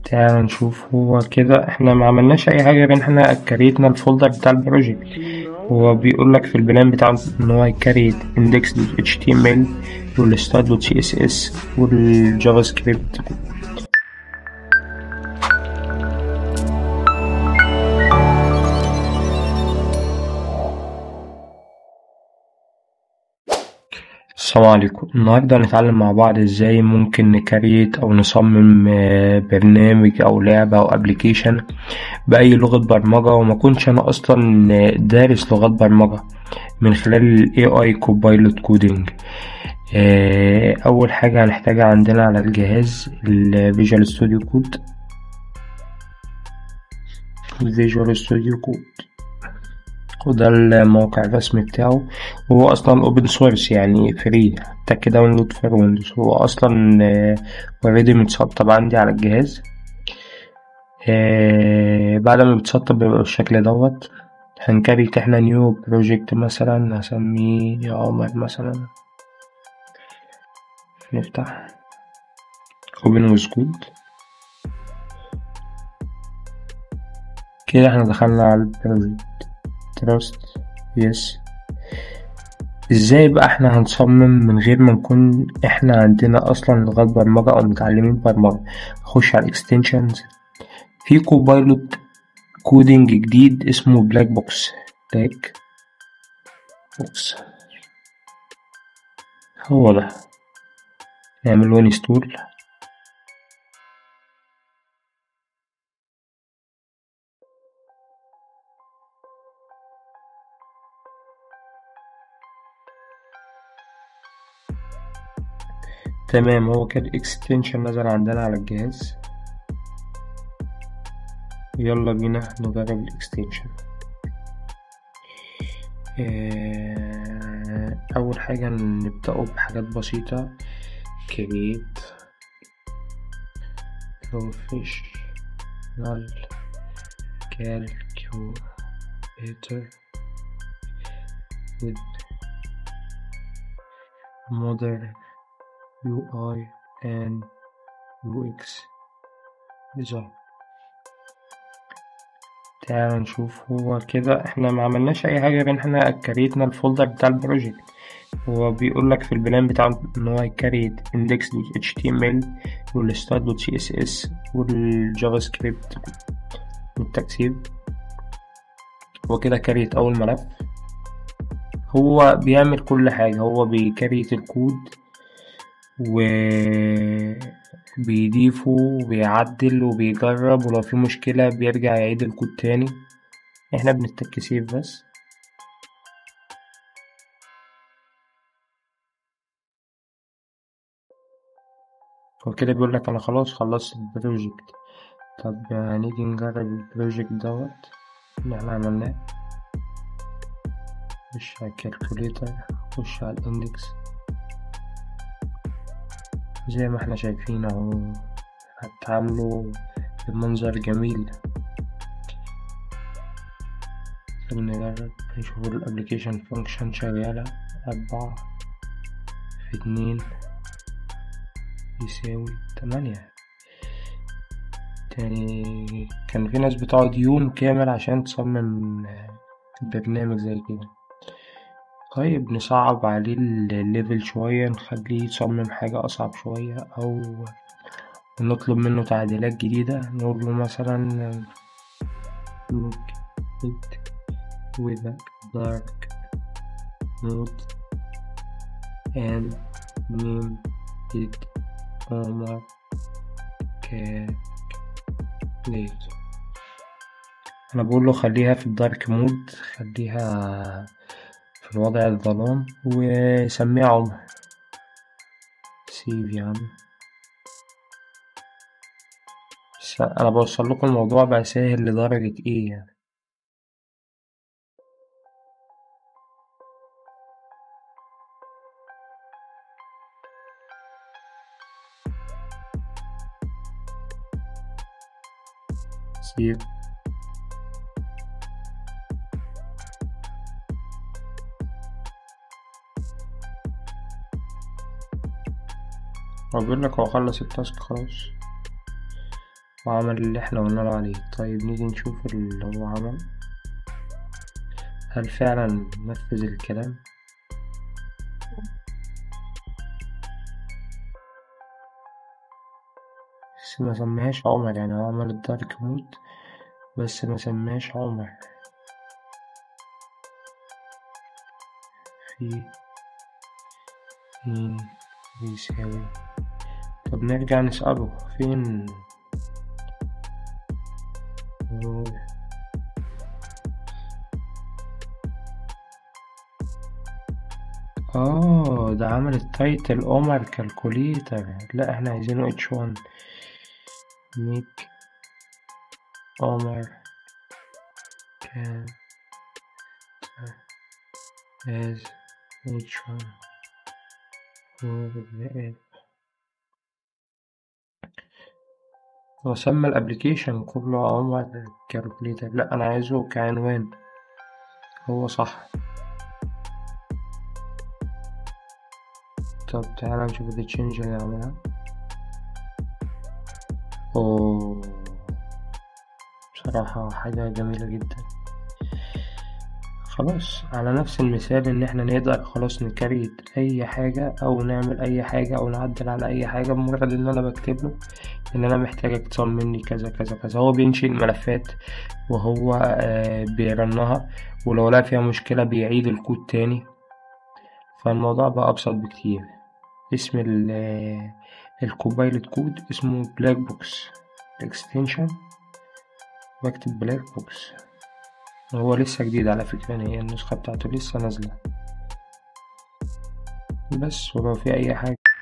تعال نشوف هو كده احنا ما عملناش اي حاجه غير ان احنا كريتنا الفولدر بتاع البروجكت هو بيقول لك في البلان بتاعه ان هو يكريت index.html والstyle.css والجافا سكريبت السلام عليكم النهاردة هنتعلم مع بعض ازاي ممكن نكريت او نصمم آه، برنامج او لعبة او ابلكيشن بأي لغة برمجة وما كنتش انا اصلا آه، دارس لغات برمجة من خلال ال AI Copilot Coding آه، اول حاجة هنحتاجها عندنا على الجهاز ال Visual Studio Code Visual Studio Code وده الموقع الرسمي بتاعه وهو اصلا اوبن سورس يعني فري حتى كداونلود في ويندوز هو اصلا اوريدي متسطب عندي على الجهاز آه، بعد ما بيتسطب بيبقى بالشكل دوت هنكريت احنا نيو بروجكت مثلا هسميه يا عمر مثلا نفتح اوبن ويز كود كده احنا دخلنا على البروجكت تراست يس ازاي بقى احنا هنصمم من غير ما نكون احنا عندنا اصلا لغات برمجة او متعلمين برمجة نخش على الاكستنشنز في كوبايلوت كودينج جديد اسمه بلاك بوكس بلاك بوكس هو ده نعمل له انستول تمام هو كده اكستنشن نزل عندنا على الجهاز يلا بينا نجرب الاكستنشن اول حاجة نبدأه بحاجات بسيطة create professional calculator with modern UI and UX design تعال نشوف هو كده احنا ما عملناش اي حاجه غير ان احنا كريتنا الفولدر بتاع البروجكت هو بيقول لك في البلان بتاعه ان هو يكريت index.html والstyle.css والجافا سكريبت والتكسيب هو كده كريت اول ملف هو بيعمل كل حاجه هو بيكريت الكود وبيضيفه وبيعدل وبيجرب ولو في مشكلة بيرجع يعيد الكود تاني احنا بنتك سيف بس هو كده بيقول لك انا خلاص خلصت البروجكت طب هنيجي نجرب البروجكت دوت اللي احنا عملناه خش على الكالكوليتر خش على الاندكس زي ما احنا شايفين اهو هتعاملوا بمنظر جميل نجرب نشوف الابليكيشن فانكشن شغالة أربعة في اتنين يساوي تمانية تاني كان في ناس بتقعد يوم كامل عشان تصمم برنامج زي كده طيب نصعب عليه الليفل شوية نخليه يصمم حاجة أصعب شوية أو نطلب منه تعديلات جديدة نقول له مثلا look it with a dark mode and name it Omar calculator أنا بقول له خليها في الدارك مود خليها في الوضع الظلام وسميه عمر سيف يعني أنا بوصل لكم الموضوع بقى سهل لدرجة إيه يعني سيف هو بيقول لك هو خلص التاسك خلاص وعمل اللي احنا قلنا له عليه طيب نيجي نشوف اللي هو عمل هل فعلا نفذ الكلام بس ما سميهاش عمر يعني هو عمل الدارك مود بس ما سميهاش عمر في مين بيساوي طب نرجع نسأله فين اه ده عمل التايتل عمر كالكوليتر لا احنا عايزينه اتش وان ميك عمر كان as each one هو سمى الابليكيشن كله عمر كالكوليتر لا انا عايزه كعنوان هو صح طب تعالى نشوف التشينج اللي عملها اوه بصراحة حاجة جميلة جدا خلاص على نفس المثال ان احنا نقدر خلاص نكريت اي حاجة او نعمل اي حاجة او نعدل على اي حاجة بمجرد ان انا بكتب له ان انا محتاجك تصمم لي كذا كذا كذا هو بينشئ الملفات وهو آه بيرنها ولو لقى فيها مشكلة بيعيد الكود تاني فالموضوع بقى ابسط بكتير اسم الكوبايلوت كود اسمه بلاك بوكس الاكستنشن بكتب بلاك بوكس هو لسه جديد على فكرة يعني هي النسخة بتاعته لسه نازلة بس ولو في أي حاجة